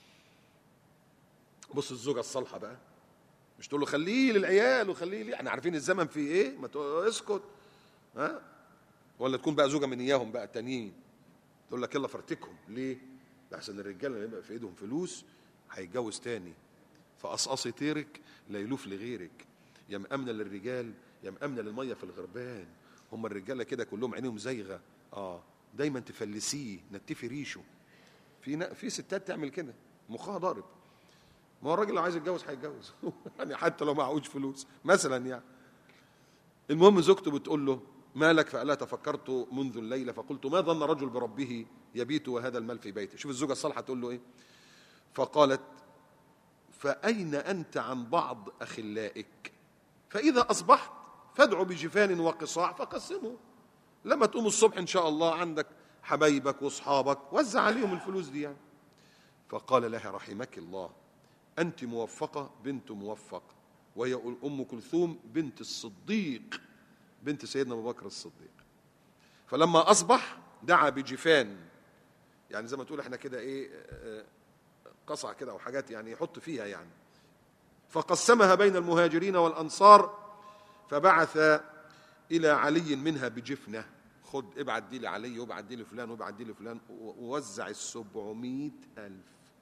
بص الزوجة الصالحة بقى مش تقول له خليه للعيال وخليه لي احنا عارفين الزمن فيه ايه ما تقول اسكت ها ولا تكون بقى زوجة من اياهم بقى التانيين تقول لك يلا فرتكهم ليه؟ لحسن الرجاله اللي يبقى في ايدهم فلوس هيتجوز تاني فقصقصي طيرك لا يلوف لغيرك يا مأمنة للرجال يا مأمنة للمية في الغربان هم الرجالة كده كلهم عينيهم زايغة اه دايما تفلسيه نتفي ريشه في نا- في ستات تعمل كده مخها ضارب ما هو الراجل لو عايز يتجوز هيتجوز يعني حتى لو معهوش فلوس مثلا يعني المهم زوجته بتقول له ما لك فألا تفكرت منذ الليلة فقلت ما ظن رجل بربه يبيت وهذا المال في بيته شوف الزوجة الصالحة تقول له ايه فقالت فأين أنت عن بعض أخلائك فإذا أصبحت فادعوا بجفان وقصاع فقسمه لما تقوم الصبح إن شاء الله عندك حبايبك وأصحابك وزع عليهم الفلوس دي يعني فقال لها رحمك الله أنت موفقة بنت موفق وهي أم كلثوم بنت الصديق بنت سيدنا أبو بكر الصديق فلما أصبح دعا بجفان يعني زي ما تقول احنا كده ايه آه، قصع كده او حاجات يعني يحط فيها يعني فقسمها بين المهاجرين والانصار فبعث الى علي منها بجفنه خد ابعت دي لعلي وابعت دي لفلان وابعت دي لفلان ووزع السبعمائة ألف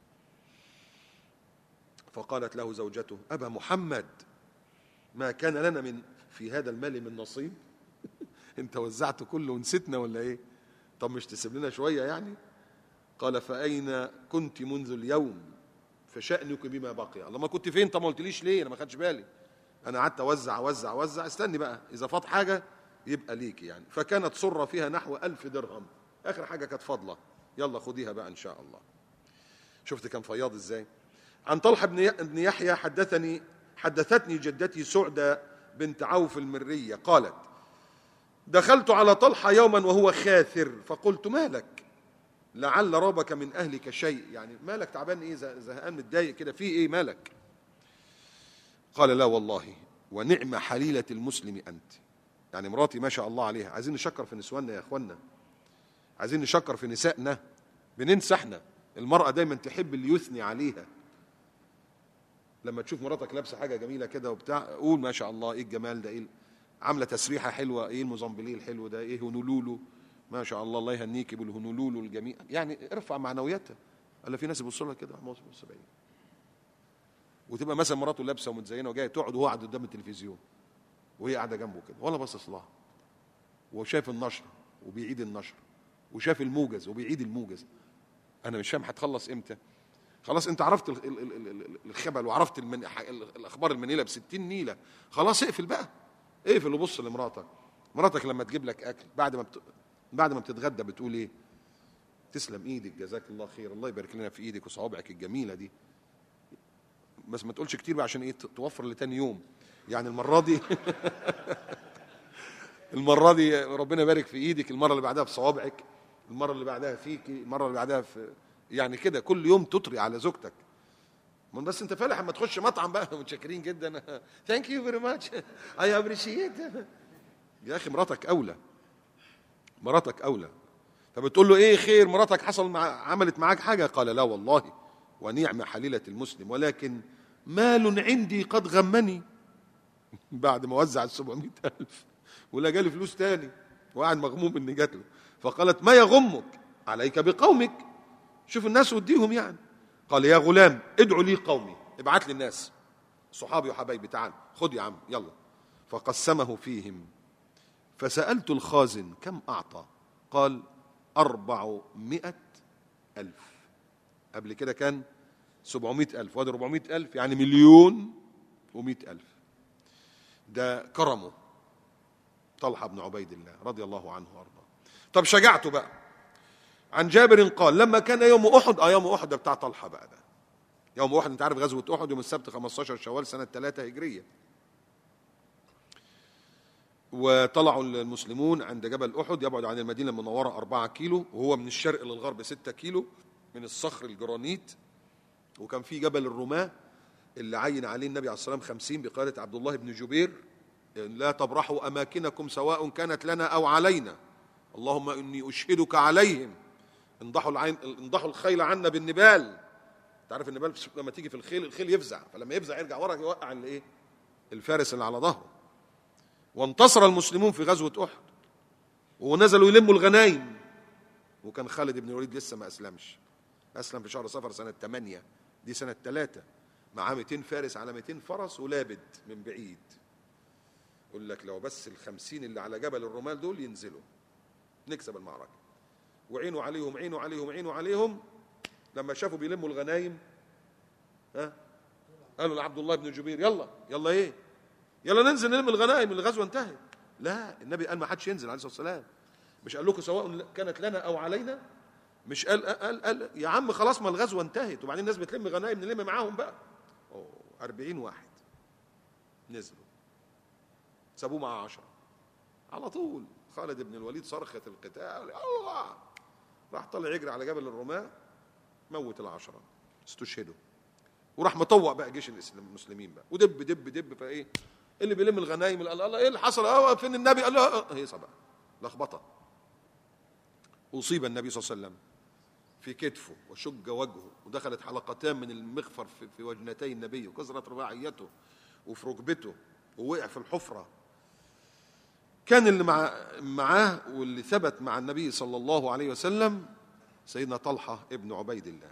فقالت له زوجته أبا محمد ما كان لنا من في هذا المال من نصيب انت وزعت كله ونسيتنا ولا ايه طب مش تسيب لنا شوية يعني قال فأين كنت منذ اليوم فشأنك بما بقي الله ما كنت فين طب ما قلتليش ليه انا ما خدش بالي انا قعدت اوزع اوزع اوزع استني بقى اذا فات حاجه يبقى ليك يعني فكانت سره فيها نحو ألف درهم اخر حاجه كانت فاضله يلا خديها بقى ان شاء الله شفت كان فياض ازاي عن طلحه بن ي- بن يحيى حدثني حدثتني جدتي سعده بنت عوف المريه قالت دخلت على طلحه يوما وهو خاثر فقلت ما لك لعل رابك من اهلك شيء يعني مالك تعبان ايه زه- زهقان متضايق كده في ايه مالك قال لا والله ونعم حليلة المسلم أنت يعني مراتي ما شاء الله عليها عايزين نشكر في نسواننا يا أخوانا عايزين نشكر في نسائنا بننسى احنا المرأة دايما تحب اللي يثني عليها لما تشوف مراتك لابسة حاجة جميلة كده وبتاع قول ما شاء الله ايه الجمال ده ايه عاملة تسريحة حلوة ايه الموزمبليه الحلو ده ايه هونولولو ما شاء الله الله يهنيكي بالهونولولو الجميل يعني ارفع معنوياتها الا في ناس يبصوا لها كده بص بص بعيد وتبقى مثلا مراته لابسه ومتزينه وجايه تقعد وهو قاعد قدام التلفزيون وهي قاعده جنبه كده ولا باصص لها وشايف النشر وبيعيد النشر وشاف الموجز وبيعيد الموجز انا مش فاهم هتخلص امتى خلاص انت عرفت ال- ال- ال- ال- الخبل وعرفت المن... ح- ال- الاخبار المنيله ب 60 نيله خلاص اقفل بقى اقفل وبص لمراتك مراتك لما تجيب لك اكل بعد ما بت... بعد ما بتتغدى بتقول ايه تسلم ايدك جزاك الله خير الله يبارك لنا في ايدك وصوابعك الجميله دي بس ما تقولش كتير بقى عشان ايه ت- توفر لتاني يوم يعني المره دي المره دي ربنا يبارك في ايدك المره اللي بعدها في صوابعك المره اللي بعدها فيكي المره اللي بعدها في يعني كده كل يوم تطري على زوجتك من بس انت فالح اما تخش مطعم بقى متشكرين جدا ثانك يو فيري ماتش اي ابريشيت يا اخي مراتك اولى مراتك اولى فبتقول له ايه خير مراتك حصل مع عملت معاك حاجه قال لا والله ونعم حليله المسلم ولكن مال عندي قد غمني بعد ما وزع ال 700 ألف ولا جالي فلوس تاني وقاعد مغموم ان جات له فقالت ما يغمك عليك بقومك شوف الناس وديهم يعني قال يا غلام ادعوا لي قومي ابعت لي الناس صحابي وحبايبي تعال خد يا عم يلا فقسمه فيهم فسألت الخازن كم أعطى قال أربعمائة ألف قبل كده كان سبعمائة ألف وهذا أربعمائة ألف يعني مليون ومائة ألف ده كرمه طلحة بن عبيد الله رضي الله عنه وارضاه طب شجاعته بقى عن جابر قال لما كان يوم احد اه يوم احد ده بتاع طلحه بقى ده يوم احد انت عارف غزوه احد يوم السبت 15 شوال سنه 3 هجريه وطلعوا المسلمون عند جبل احد يبعد عن المدينه المنوره 4 كيلو وهو من الشرق للغرب 6 كيلو من الصخر الجرانيت وكان في جبل الرماه اللي عين عليه النبي عليه الصلاه والسلام 50 بقياده عبد الله بن جبير لا تبرحوا اماكنكم سواء كانت لنا او علينا اللهم اني اشهدك عليهم انضحوا العين انضحوا الخيل عنا بالنبال تعرف النبال لما تيجي في الخيل الخيل يفزع فلما يفزع يرجع ورا يوقع الايه الفارس اللي على ظهره وانتصر المسلمون في غزوه احد ونزلوا يلموا الغنايم وكان خالد بن الوليد لسه ما اسلمش اسلم في شهر صفر سنه 8 دي سنه 3 معاه 200 فارس على 200 فرس ولابد من بعيد يقول لك لو بس الخمسين اللي على جبل الرمال دول ينزلوا نكسب المعركة وعينوا عليهم عينوا عليهم عينوا عليهم لما شافوا بيلموا الغنايم ها قالوا لعبد الله بن جبير يلا يلا ايه يلا ننزل نلم الغنائم الغزوه انتهت لا النبي قال ما حدش ينزل عليه الصلاه والسلام مش قال لكم سواء كانت لنا او علينا مش قال قال, قال يا عم خلاص ما الغزوه انتهت وبعدين الناس بتلم غنائم نلم معاهم بقى أوه 40 واحد نزلوا سابوه مع عشرة على طول خالد بن الوليد صرخة القتال الله راح طلع يجري على جبل الرماة موت العشرة استشهدوا وراح مطوع بقى جيش المسلمين بقى ودب دب دب فايه اللي بيلم الغنايم قال الله ايه اللي حصل اه فين النبي قال له اه هيصه بقى لخبطه اصيب النبي صلى الله عليه وسلم في كتفه وشج وجهه ودخلت حلقتان من المغفر في, في وجنتي النبي وكسرت رباعيته وفي ركبته ووقع في الحفره كان اللي مع معاه واللي ثبت مع النبي صلى الله عليه وسلم سيدنا طلحه ابن عبيد الله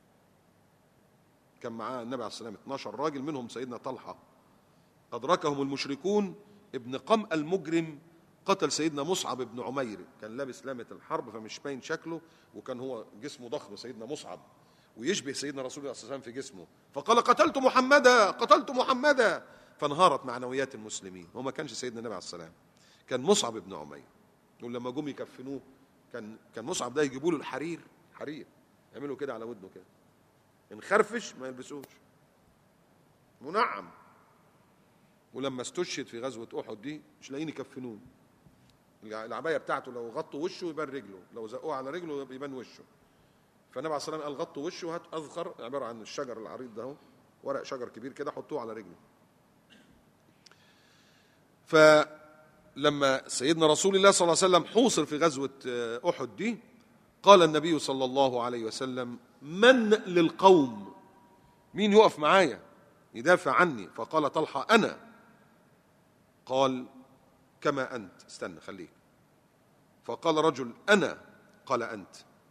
كان معاه النبي عليه الصلاه والسلام 12 راجل منهم سيدنا طلحه أدركهم المشركون ابن قمأ المجرم قتل سيدنا مصعب بن عمير كان لابس لامة الحرب فمش باين شكله وكان هو جسمه ضخم سيدنا مصعب ويشبه سيدنا رسول الله صلى الله عليه وسلم في جسمه فقال قتلت محمدا قتلت محمدا فانهارت معنويات المسلمين هو ما كانش سيدنا النبي عليه السلام كان مصعب بن عمير ولما جم يكفنوه كان كان مصعب ده يجيبوا له الحرير حرير يعملوا كده على ودنه كده انخرفش ما يلبسوش منعم ولما استشهد في غزوة أحد دي مش لاقيين يكفنوه العباية بتاعته لو غطوا وشه يبان رجله لو زقوه على رجله يبان وشه فالنبي عليه الصلاة والسلام قال غطوا وشه وهات أذخر عبارة عن الشجر العريض ده ورق شجر كبير كده حطوه على رجله فلما سيدنا رسول الله صلى الله عليه وسلم حوصر في غزوة أحد دي قال النبي صلى الله عليه وسلم من للقوم مين يقف معايا يدافع عني فقال طلحة أنا قال كما أنت استنى خليك فقال رجل أنا قال أنت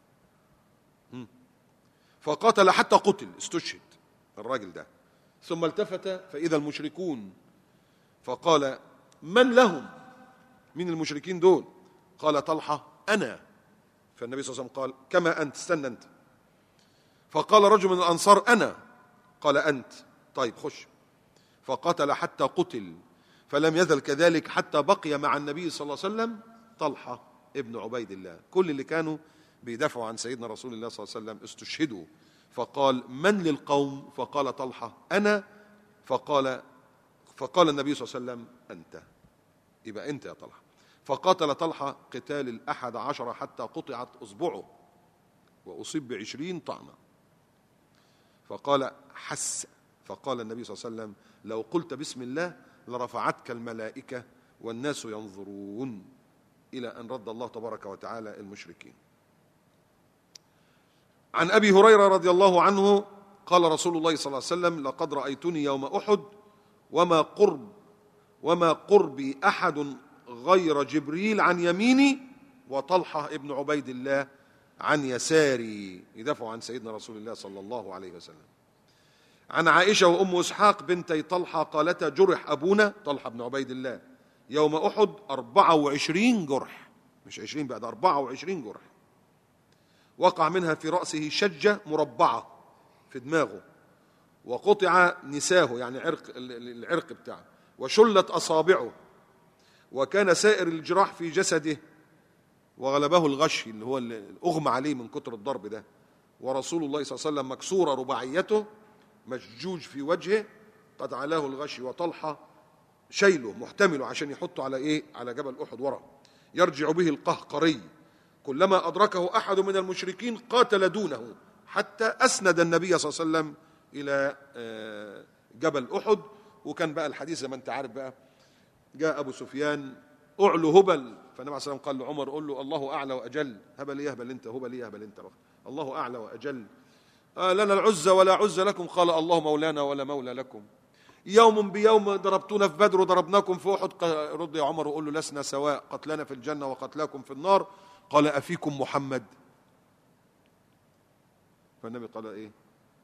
فقاتل حتى قتل استشهد الراجل ده ثم التفت فإذا المشركون فقال من لهم من المشركين دول قال طلحة أنا فالنبي صلى الله عليه وسلم قال كما أنت استنى أنت فقال رجل من الأنصار أنا قال أنت طيب خش فقتل حتى قتل فلم يزل كذلك حتى بقي مع النبي صلى الله عليه وسلم طلحة ابن عبيد الله كل اللي كانوا بيدافعوا عن سيدنا رسول الله صلى الله عليه وسلم استشهدوا فقال من للقوم فقال طلحة أنا فقال فقال النبي صلى الله عليه وسلم أنت يبقى أنت يا طلحة فقاتل طلحة قتال الأحد عشر حتى قطعت أصبعه وأصيب بعشرين طعنة فقال حس فقال النبي صلى الله عليه وسلم لو قلت بسم الله لرفعتك الملائكة والناس ينظرون إلى أن رد الله تبارك وتعالى المشركين عن أبي هريرة رضي الله عنه قال رسول الله صلى الله عليه وسلم لقد رأيتني يوم أحد وما قرب وما قربي أحد غير جبريل عن يميني وطلحة ابن عبيد الله عن يساري يدافع عن سيدنا رسول الله صلى الله عليه وسلم عن عائشة وأم إسحاق بنتي طلحة قالتا جرح أبونا طلحة بن عبيد الله يوم أحد أربعة وعشرين جرح مش عشرين بقى ده أربعة وعشرين جرح وقع منها في رأسه شجة مربعة في دماغه وقطع نساه يعني عرق العرق بتاعه وشلت أصابعه وكان سائر الجراح في جسده وغلبه الغشي اللي هو الأغمى عليه من كتر الضرب ده ورسول الله صلى الله عليه وسلم مكسورة رباعيته مشجوج في وجهه قد علاه الغشي وطلحة شيله محتمله عشان يحطه على ايه على جبل احد ورا يرجع به القهقري كلما ادركه احد من المشركين قاتل دونه حتى اسند النبي صلى الله عليه وسلم الى جبل احد وكان بقى الحديث زي ما انت عارف بقى جاء ابو سفيان اعلو هبل فالنبي عليه الصلاه قال لعمر قول له الله اعلى واجل هبل ايه هبل انت هبل ايه هبل انت الله اعلى واجل آه لنا العزة ولا عزة لكم قال الله مولانا ولا مولى لكم يوم بيوم ضربتونا في بدر وضربناكم في احد رد يا عمر وقول له لسنا سواء قتلنا في الجنة وقتلاكم في النار قال أفيكم محمد فالنبي قال ايه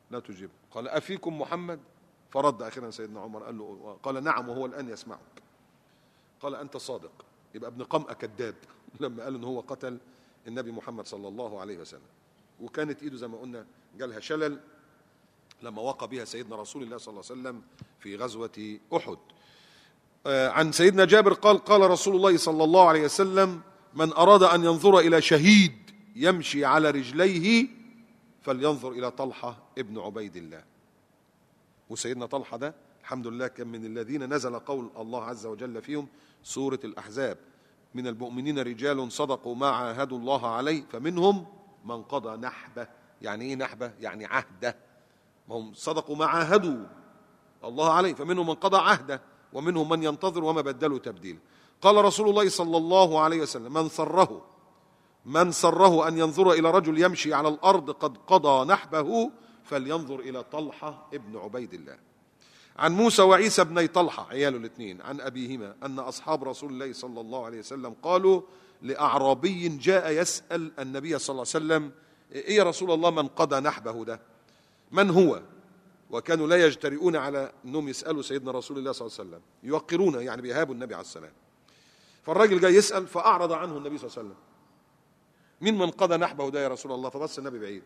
لا تجيب قال أفيكم محمد فرد أخيرا سيدنا عمر قال له قال نعم وهو الآن يسمعك قال أنت صادق يبقى ابن قمأ كذاب لما قال إن هو قتل النبي محمد صلى الله عليه وسلم وكانت إيده زي ما قلنا جالها شلل لما وقى بها سيدنا رسول الله صلى الله عليه وسلم في غزوة أحد آه، عن سيدنا جابر قال قال رسول الله صلى الله عليه وسلم من أراد أن ينظر إلى شهيد يمشي على رجليه فلينظر إلى طلحة ابن عبيد الله وسيدنا طلحة ده الحمد لله كان من الذين نزل قول الله عز وجل فيهم سورة الأحزاب من المؤمنين رجال صدقوا ما عاهدوا الله عليه فمنهم من قضى نحبه يعني ايه نحبه يعني عهده ما هم صدقوا ما عاهدوا الله عليه فمنهم من قضى عهده ومنهم من ينتظر وما بدلوا تبديلا قال رسول الله صلى الله عليه وسلم من سره من سره أن ينظر إلى رجل يمشي على الأرض قد قضى نحبه فلينظر إلى طلحة ابن عبيد الله عن موسى وعيسى بني طلحة عياله الاثنين عن أبيهما أن أصحاب رسول الله صلى الله عليه وسلم قالوا لأعرابي جاء يسأل النبي صلى الله عليه وسلم إيه يا رسول الله من قضى نحبه ده من هو وكانوا لا يجترئون على أنهم يسألوا سيدنا رسول الله صلى الله عليه وسلم يوقرون يعني بيهابوا النبي عليه السلام فالراجل جاي يسأل فأعرض عنه النبي صلى الله عليه وسلم مين من قضى نحبه ده يا رسول الله فبص النبي بعيد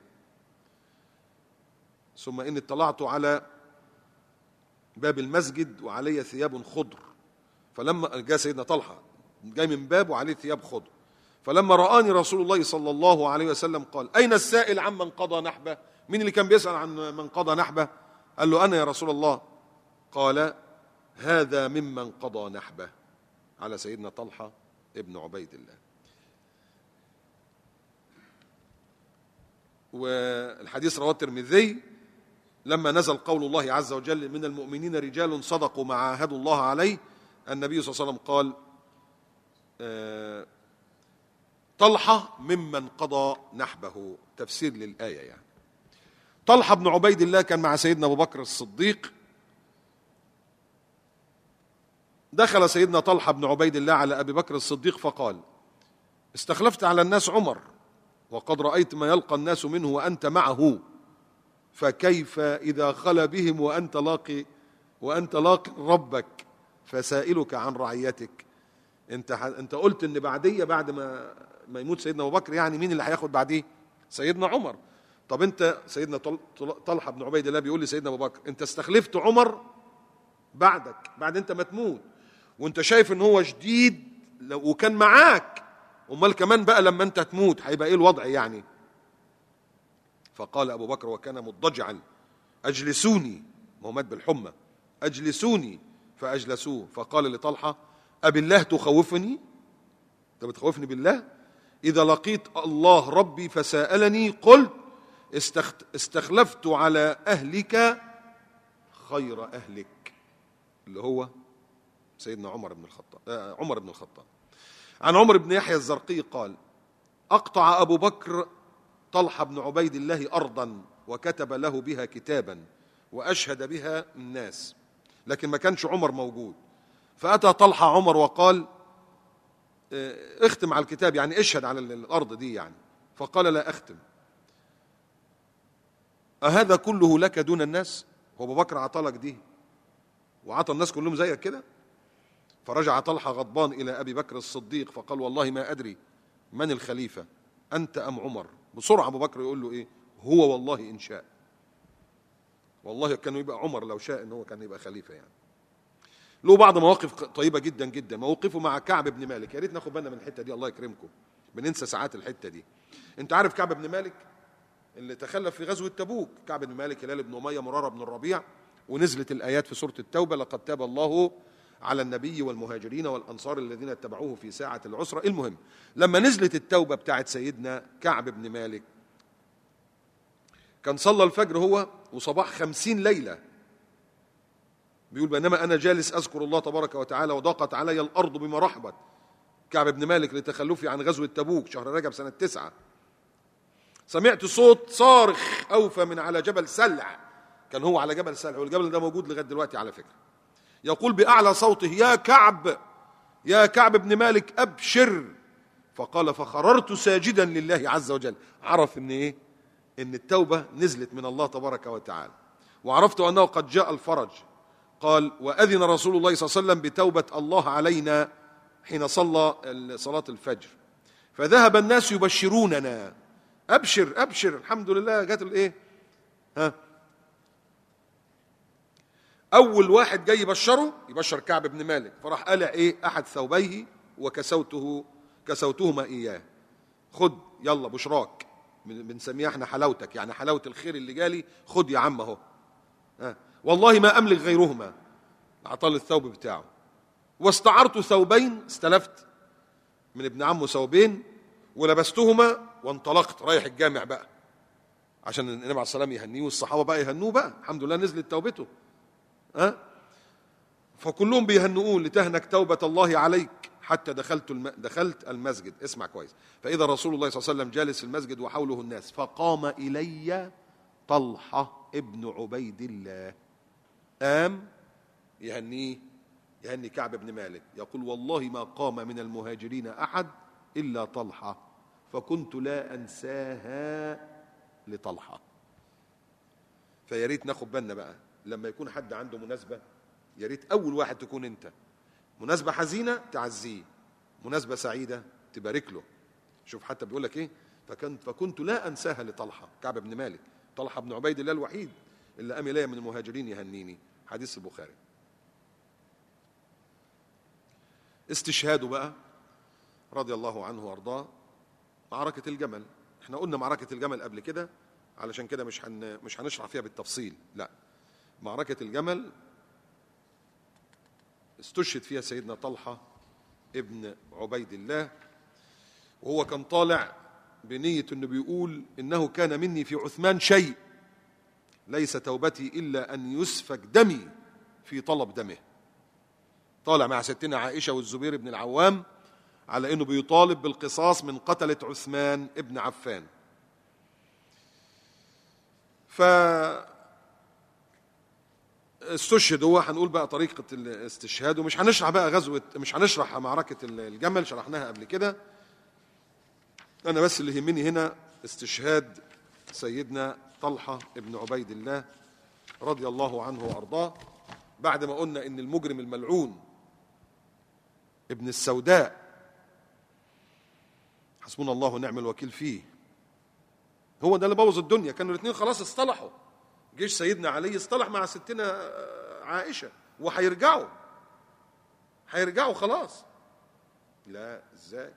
ثم إني اطلعت على باب المسجد وعلي ثياب خضر فلما جاء سيدنا طلحة جاي من باب وعليه ثياب خضر فلما رآني رسول الله صلى الله عليه وسلم قال أين السائل عمن قضى نحبه مين اللي كان بيسأل عن من قضى نحبه قال له أنا يا رسول الله قال هذا ممن قضى نحبه على سيدنا طلحة ابن عبيد الله والحديث رواه الترمذي لما نزل قول الله عز وجل من المؤمنين رجال صدقوا ما عاهدوا الله عليه النبي صلى الله عليه وسلم قال آه، طلحة ممن قضى نحبه تفسير للآية يعني طلحة بن عبيد الله كان مع سيدنا أبو بكر الصديق دخل سيدنا طلحة بن عبيد الله على أبي بكر الصديق فقال استخلفت على الناس عمر وقد رأيت ما يلقى الناس منه وأنت معه فكيف إذا خلا بهم وأنت لاقي وأنت لاقي ربك فسائلك عن رعيتك أنت ح... أنت قلت إن بعدية بعد ما ما يموت سيدنا أبو بكر يعني مين اللي هياخد بعديه؟ سيدنا عمر طب أنت سيدنا طل... طل- طلحة بن عبيد الله بيقول لسيدنا أبو بكر أنت استخلفت عمر بعدك بعد أنت ما تموت وأنت شايف إن هو شديد لو وكان معاك امال كمان بقى لما انت تموت هيبقى ايه الوضع يعني فقال ابو بكر وكان مضجعا اجلسوني ما هو مات بالحمى اجلسوني فاجلسوه فقال لطلحه ابي الله تخوفني انت بتخوفني بالله اذا لقيت الله ربي فسالني قلت استخت استخلفت على اهلك خير اهلك اللي هو سيدنا عمر بن الخطاب آه عمر بن الخطاب عن عمر بن يحيى الزرقي قال أقطع أبو بكر طلحة بن عبيد الله أرضا وكتب له بها كتابا وأشهد بها الناس لكن ما كانش عمر موجود فأتى طلحة عمر وقال آه، اختم على الكتاب يعني اشهد على الأرض دي يعني فقال لا أختم أهذا كله لك دون الناس هو أبو بكر عطلك دي وعطى الناس كلهم زيك كده فرجع طلحة غضبان إلى أبي بكر الصديق فقال والله ما أدري من الخليفة أنت أم عمر بسرعة أبو بكر يقول له إيه هو والله إن شاء والله كان يبقى عمر لو شاء إن هو كان يبقى خليفة يعني له بعض مواقف طيبة جدا جدا موقفه مع كعب بن مالك يا ريت ناخد بالنا من الحتة دي الله يكرمكم بننسى ساعات الحتة دي أنت عارف كعب بن مالك اللي تخلف في غزوة تبوك كعب بن مالك هلال بن أمية مرارة بن الربيع ونزلت الآيات في سورة التوبة لقد تاب الله على النبي والمهاجرين والأنصار الذين اتبعوه في ساعة العسرة المهم لما نزلت التوبة بتاعت سيدنا كعب بن مالك كان صلى الفجر هو وصباح خمسين ليلة بيقول بينما أنا جالس أذكر الله تبارك وتعالى وضاقت علي الأرض بما رحبت كعب بن مالك لتخلفي عن غزوة تبوك شهر رجب سنة تسعة سمعت صوت صارخ أوفى من على جبل سلع كان هو على جبل سلع والجبل ده موجود لغاية دلوقتي على فكرة يقول بأعلى صوته يا كعب يا كعب بن مالك أبشر فقال فخررت ساجدا لله عز وجل عرف ان ايه ان التوبه نزلت من الله تبارك وتعالى وعرفت انه قد جاء الفرج قال واذن رسول الله صلى الله عليه وسلم بتوبه الله علينا حين صلى صلاه الفجر فذهب الناس يبشروننا ابشر ابشر الحمد لله جت الايه ها اول واحد جاي يبشره يبشر كعب بن مالك فراح قلع ايه احد ثوبيه وكسوته كسوتهما اياه خد يلا بشراك بن- بنسميها احنا حلاوتك يعني حلاوه الخير اللي جالي خد يا عم اهو ها. والله ما املك غيرهما اعطاه الثوب بتاعه واستعرت ثوبين استلفت من ابن عمه ثوبين ولبستهما وانطلقت رايح الجامع بقى عشان النبي عليه الصلاه والسلام يهنيه والصحابه بقى يهنوه بقى الحمد لله نزلت توبته ها فكلهم بيهنئون لتهنك توبة الله عليك حتى دخلت الم... دخلت المسجد اسمع كويس فإذا رسول الله صلى الله عليه وسلم جالس في المسجد وحوله الناس فقام إلي طلحة ابن عبيد الله قام يهنيه يهني كعب بن مالك يقول والله ما قام من المهاجرين أحد إلا طلحة فكنت لا أنساها لطلحة فيا ريت ناخد بالنا بقى لما يكون حد عنده مناسبه يا ريت اول واحد تكون انت مناسبه حزينه تعزيه مناسبه سعيده تبارك له شوف حتى بيقول لك ايه فكنت فكنت لا انساها لطلحه كعب بن مالك طلحه بن عبيد الله الوحيد اللي قام الي من المهاجرين يهنيني حديث البخاري استشهاده بقى رضي الله عنه وارضاه معركه الجمل احنا قلنا معركه الجمل قبل كده علشان كده مش هن مش هنشرح فيها بالتفصيل لا معركة الجمل استشهد فيها سيدنا طلحة ابن عبيد الله وهو كان طالع بنية انه بيقول انه كان مني في عثمان شيء ليس توبتي الا ان يسفك دمي في طلب دمه طالع مع ستنا عائشة والزبير بن العوام على انه بيطالب بالقصاص من قتلة عثمان ابن عفان ف استشهد هو هنقول بقى طريقة الاستشهاد ومش هنشرح بقى غزوة مش هنشرح معركة الجمل شرحناها قبل كده أنا بس اللي يهمني هنا استشهاد سيدنا طلحة ابن عبيد الله رضي الله عنه وأرضاه بعد ما قلنا إن المجرم الملعون ابن السوداء حسبنا الله ونعم الوكيل فيه هو ده اللي بوظ الدنيا كانوا الاثنين خلاص اصطلحوا جيش سيدنا علي اصطلح مع ستنا عائشه وهيرجعوا هيرجعوا خلاص لا ازاي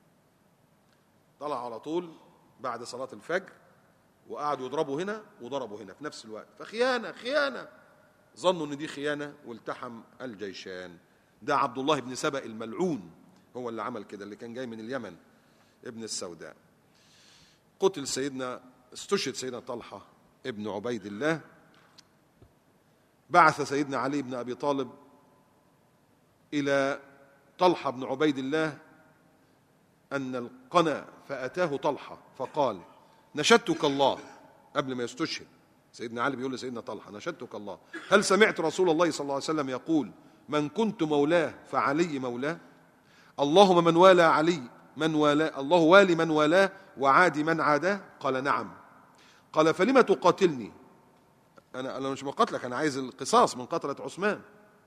طلع على طول بعد صلاه الفجر وقعدوا يضربوا هنا وضربوا هنا في نفس الوقت فخيانه خيانه ظنوا ان دي خيانه والتحم الجيشان ده عبد الله بن سبأ الملعون هو اللي عمل كده اللي كان جاي من اليمن ابن السوداء قتل سيدنا استشهد سيدنا طلحه ابن عبيد الله بعث سيدنا علي بن ابي طالب الى طلحه بن عبيد الله ان القنا فاتاه طلحه فقال نشدتك الله قبل ما يستشهد سيدنا علي بيقول لسيدنا طلحه نشدتك الله هل سمعت رسول الله صلى الله عليه وسلم يقول من كنت مولاه فعلي مولاه اللهم من والى علي من والاه الله والي من والاه وعادي من عاداه قال نعم قال فلم تقاتلني انا انا مش بقاتلك انا عايز القصاص من قتله عثمان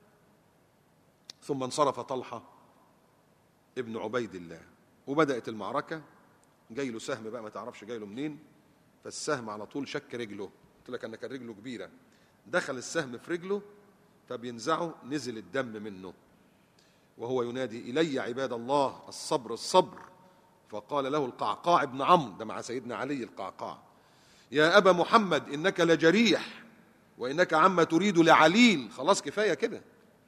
ثم انصرف طلحه ابن عبيد الله وبدات المعركه جاي له سهم بقى ما تعرفش جاي له منين فالسهم على طول شك رجله قلت لك ان كان رجله كبيره دخل السهم في رجله فبينزعه نزل الدم منه وهو ينادي الي عباد الله الصبر الصبر فقال له القعقاع بن عمرو ده مع سيدنا علي القعقاع يا أبا محمد إنك لجريح وإنك عما تريد لعليل خلاص كفاية كده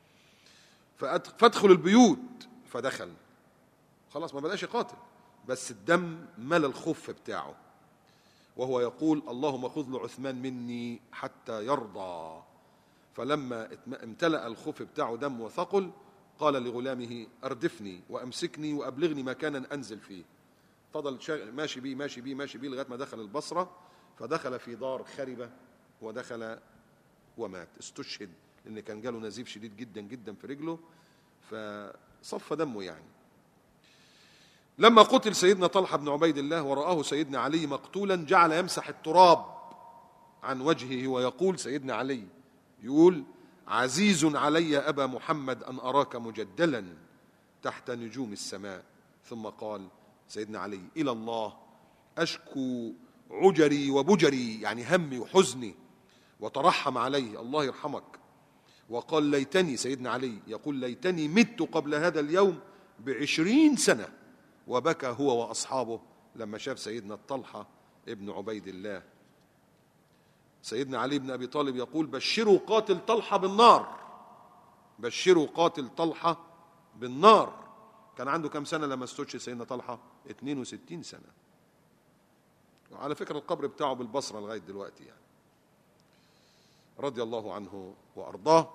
فادخل البيوت فدخل خلاص ما بدأش يقاتل بس الدم ملى الخف بتاعه وهو يقول اللهم خذ لعثمان مني حتى يرضى فلما امتلأ الخف بتاعه دم وثقل قال لغلامه أردفني وأمسكني وأبلغني مكانا أنزل فيه فضل ماشي بيه ماشي بيه ماشي بيه لغاية ما دخل البصرة فدخل في دار خربة ودخل ومات استشهد لأن كان جاله نزيف شديد جدا جدا في رجله فصف دمه يعني لما قتل سيدنا طلحة بن عبيد الله ورآه سيدنا علي مقتولا جعل يمسح التراب عن وجهه ويقول سيدنا علي يقول عزيز علي أبا محمد أن أراك مجدلا تحت نجوم السماء ثم قال سيدنا علي إلى الله أشكو عجري وبجري يعني همي وحزني وترحم عليه الله يرحمك وقال ليتني سيدنا علي يقول ليتني مت قبل هذا اليوم بعشرين سنة وبكى هو وأصحابه لما شاف سيدنا الطلحة ابن عبيد الله سيدنا علي بن أبي طالب يقول بشروا قاتل طلحة بالنار بشروا قاتل طلحة بالنار كان عنده كم سنة لما استشهد سيدنا طلحة 62 سنة وعلى فكرة القبر بتاعه بالبصرة لغاية دلوقتي يعني رضي الله عنه وأرضاه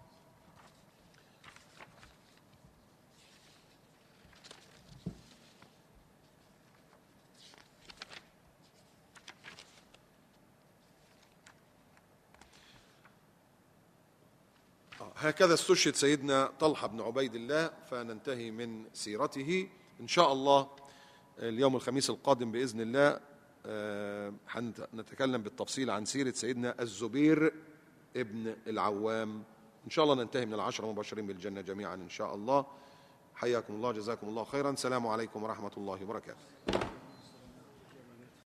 هكذا استشهد سيدنا طلحة بن عبيد الله فننتهي من سيرته إن شاء الله اليوم الخميس القادم بإذن الله آه، نتكلم بالتفصيل عن سيرة سيدنا الزبير ابن العوام إن شاء الله ننتهي من العشرة المبشرين بالجنة جميعا إن شاء الله حياكم الله جزاكم الله خيرا سلام عليكم ورحمة الله وبركاته